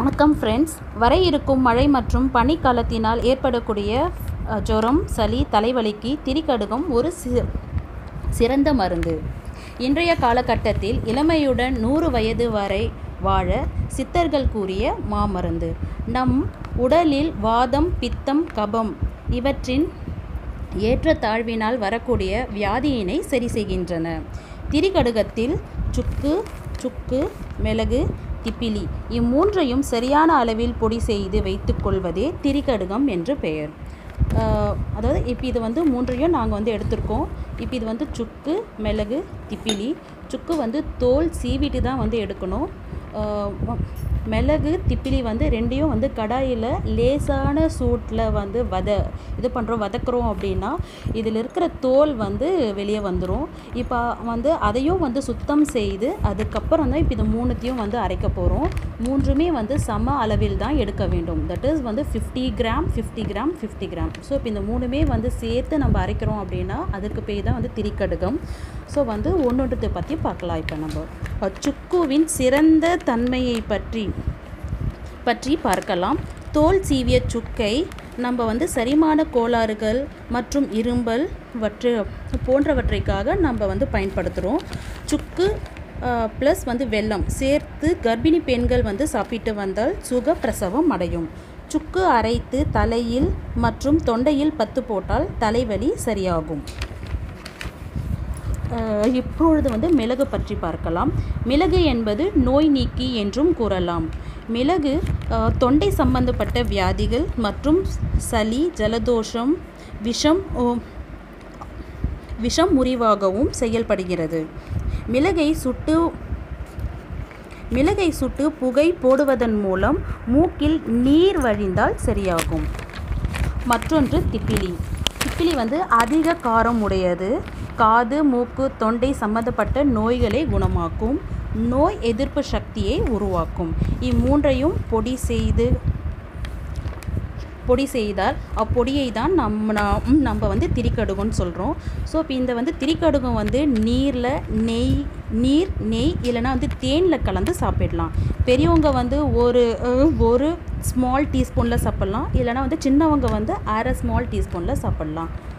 வணக்கம் ஃப்ரெண்ட்ஸ் வர இருக்கும் மழை மற்றும் பனிக்காலத்தினால் ஏற்படக்கூடிய அஹ், ஜுரம் சளி தலைவலிக்கு திரிகடுகம் ஒரு சி சிறந்த மருந்து இன்றைய காலகட்டத்தில் இளமையுடன் நூறு வயது வரை வாழ சித்தர்கள் கூறிய மாமருந்து நம் உடலில் வாதம் பித்தம் கபம் இவற்றின் ஏற்றத்தாழ்வினால் வரக்கூடிய வியாதியினை சரி செய்கின்றன திரிகடுகத்தில் சுக்கு சுக்கு மிளகு திப்பிலி இம்மூன்றையும் சரியான அளவில் பொடி செய்து வைத்துக்கொள்வதே திரிகடுகம் என்று பெயர் ஆஹ் அதாவது இப்போ இது வந்து மூன்றையும் நாங்கள் வந்து எடுத்திருக்கோம் இப்போ இது வந்து சுக்கு மிளகு திப்பிலி சுக்கு வந்து தோல் சீவிட்டு தான் வந்து எடுக்கணும் ஆஹ் ம- மிளகு திப்பிலி வந்து ரெண்டையும் வந்து கடாயில் லேசான சூட்டில் வந்து வத இது பண்ணுறோம் வதக்குறோம் அப்படின்னா இதில் இருக்கிற தோல் வந்து வெளியே வந்துடும் இப்போ வந்து அதையும் வந்து சுத்தம் செய்து அதுக்கப்புறம் தான் இப்போ இது மூணுத்தையும் வந்து அரைக்க போகிறோம் மூன்றுமே வந்து சம அளவில் தான் எடுக்க வேண்டும் தட் இஸ் வந்து fifty gram fifty gram fifty gram so இப்போ இந்த மூணுமே வந்து சேர்த்து நம்ம அரைக்கிறோம் அப்படின்னா அதுக்கு பேர் தான் வந்து திரிக்கடுகம் ஸோ வந்து ஒன்றொன்றத்தை பற்றி பார்க்கலாம் இப்போ நம்ம அஹ் சுக்குவின் சிறந்த தன்மையை பற்றி பற்றி பார்க்கலாம் தோல் சீவிய சுக்கை நம்ம வந்து செரிமான கோளாறுகள் மற்றும் இரும்பல் வற்று போன்றவற்றைக்காக நம்ம வந்து பயன்படுத்துகிறோம் சுக்கு ப்ளஸ் வந்து வெல்லம் சேர்த்து கர்ப்பிணி பெண்கள் வந்து சாப்பிட்டு வந்தால் சுகப்பிரசவம் அடையும் சுக்கு அரைத்து தலையில் மற்றும் தொண்டையில் பத்து போட்டால் தலைவலி சரியாகும் அஹ் இப்பொழுது வந்து மிளகு பற்றி பார்க்கலாம் மிளகு என்பது நோய் நீக்கி என்றும் கூறலாம் மிளகு அஹ், தொண்டை சம்பந்தப்பட்ட வியாதிகள் மற்றும் சளி ஜலதோஷம் விஷம் ஓ- விஷம் முறிவாகவும் செயல்படுகிறது மிளகை சுட்டு மிளகை சுட்டு புகை போடுவதன் மூலம் மூக்கில் நீர் வழிந்தால் சரியாகும் மற்றொன்று திப்பிலி திப்பிலி வந்து அதிக காரம் உடையது காது மூக்கு தொண்டை சம்பந்தப்பட்ட நோய்களை குணமாக்கும் நோய் எதிர்ப்பு சக்தியை உருவாக்கும் இம்மூன்றையும் பொடி செய்து பொடி செய்தால் அப்பொடியை தான் நம்ம நாம் நம்ம வந்து திரிக்கடுகுன்னு சொல்கிறோம் ஸோ இப்போ இந்த வந்து திரிக்கடுகம் வந்து நீரில் நெய் நீர் நெய் இல்லைன்னா வந்து தேனில் கலந்து சாப்பிடலாம் பெரியவங்க வந்து ஒரு அஹ், ஒரு ஸ்மால் டீஸ்பூனில் சாப்பிட்லாம் இல்லைன்னா வந்து சின்னவங்க வந்து அரை ஸ்மால் டீஸ்பூனில் சாப்பிட்லாம்